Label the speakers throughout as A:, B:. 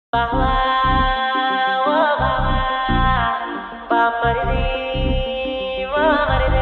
A: బావా ఓ బావా బామ్మరిది ఓ మరిదే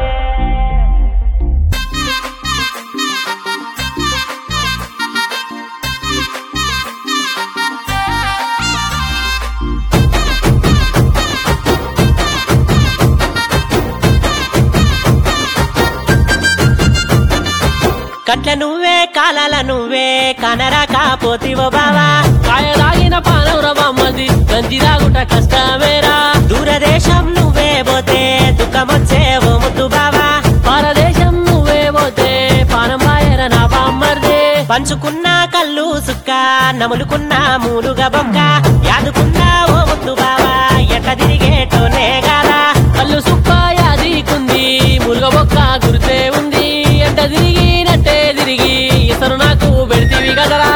A: కట్ల నువ్వే కాలాల నువ్వే కనరా కాపోతివో బావా
B: కాయదాగిన పానవుర బామ్మది గంజి తాగుట కష్టమేరా
A: దూరదేశం నువ్వే పోతే దుఃఖమొచ్చే ఓ ముద్దు బావా
B: భారతదేశం నువ్వే పోతే పానం బాయర నా బామ్మర్దే
A: పంచుకున్న కళ్ళు సుక్క నములుకున్న మూలుగ బొక్క యాదుకున్న ఓ ముద్దు బావా ఎట్ట తిరిగేటోనే గాదా
B: కళ్ళు సుక్క యాదికుంది మురుగబొక్క గురితే ఉంది ఎంట తిరిగినట్టే తిరిగి ఇతను నాకు పెడితివి కదరా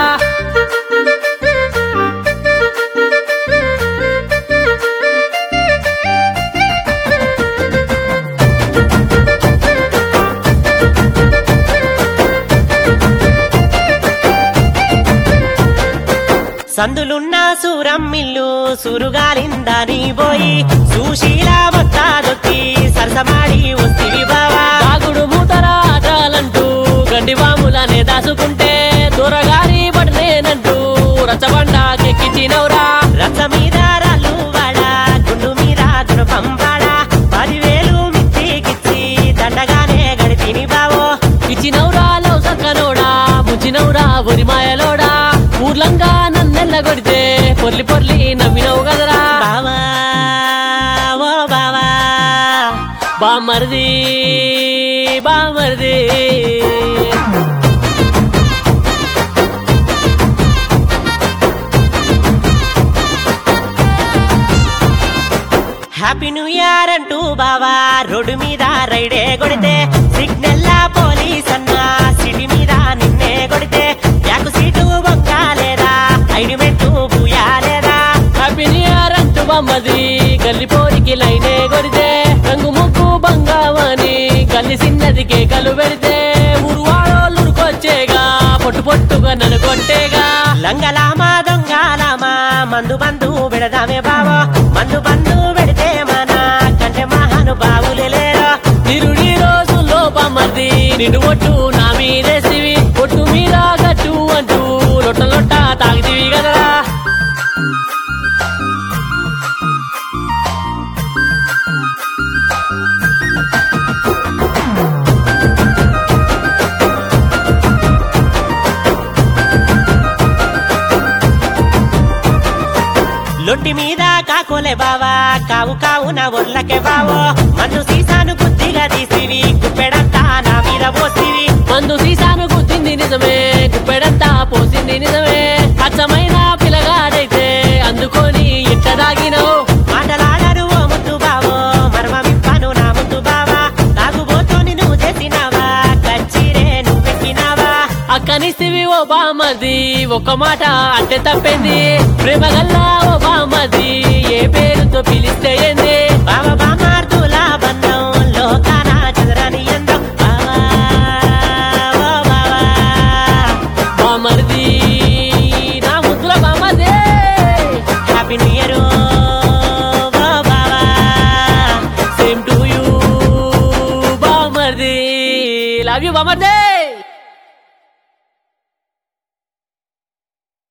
A: సందులున్న సూరం మిల్లు సురుగాలిందని పోయి సుశీల మొత్తా దొక్కి సరసమాడి వస్తివి బావా
B: తాగుడు మూతరా ఆటాలంటూ గండి బాములనే దాసుకుంటే దూరగారి పడలేనంటూ రచ్చబండాకెక్కించినవురా
A: రచ్చ మీద రాళ్ళు వాడా గుండు మీద గుణపం వాడా పదివేలు మిత్తికిచ్చి దండగానే గడితిని బావో
B: ఇచ్చినవురా లవ్ సక్కనోడా ముచ్చినవురా ఉరిమాయలోడా ఊర్లంగా నన్నెల్ల కొడితే పొర్లి పొర్లి నవ్వినవు కదరా
A: బావా ఓ బావా
B: బామర్ది బామర్ది
A: హ్యాపీ న్యూ ఇయర్ అంటూ బావా రోడ్డు మీద రైడే కొడితే సిగ్నల్ పోలీస్ అన్నా సిటీ మీద నిన్నే కొడితే యాకు సీటు బొక్కాలేదా ఐడి మెట్టు బూయాలేదా
B: హ్యాపీ న్యూ ఇయర్ అంటూ బామ్మది గల్లి పోరికి లైనే కొడితే రంగు ముగ్గు బంగావని గల్లి చిన్నది కేకలు పెడితే ఊరువాడోళ్ళు ఉరుకొచ్చేగా పొట్టు పొట్టుగా నన్ను కొట్టేగా
A: లంగలామా దొంగలామా మందు బందు పెడదామే బావో మందు బందు పెడితే మన కంటే మహానుభావులే లేరో
B: నిరుడి రోజుల్లో బామ్మది నిన్ను ఒట్టు నా మీదేసివి ఒట్టు మీద గట్టు అంటూ లొట్ట లొట్ట తాగితివి కదరా
A: లొట్టి మీద కాకోలే బావా కావు కావు నా ఒళ్ళకే బావో మందు సీసాను బుద్ధిగా తీసివి గుప్పెడంతా నా మీద పోసివి
B: మందు సీసాను గుద్దింది నిజమే గుప్పెడంతా పోసింది నిజమే అచ్చమైన పిల్లగాడైతే అందుకొని ఇట్ట దాగినవు
A: మాటలాడరు ఓ ముద్దు బావో మర్మమిప్పాను నా ముద్దు బావా తాగుబోతోని నువ్వు చేసినావా కచ్చిరే నువ్వెక్కినావా
B: అక్కనిస్తివి ఓ బామ్మది ఒక మాట అంటే తప్పింది ప్రేమ గల్లా ఓ బామ్మది ఏ పేరుతో పిలిస్తే ఏంది
A: బావ బామార్దుల బంధం లోకాన చదరని ఎందం బావా ఓ బావా
B: బామ్మది నా ముద్దుల బామ్మది
A: హ్యాపీ న్యూ ఇయర్ ఓ బావా
B: సేమ్ టు యూ బామ్మది లవ్ యూ బామ్మది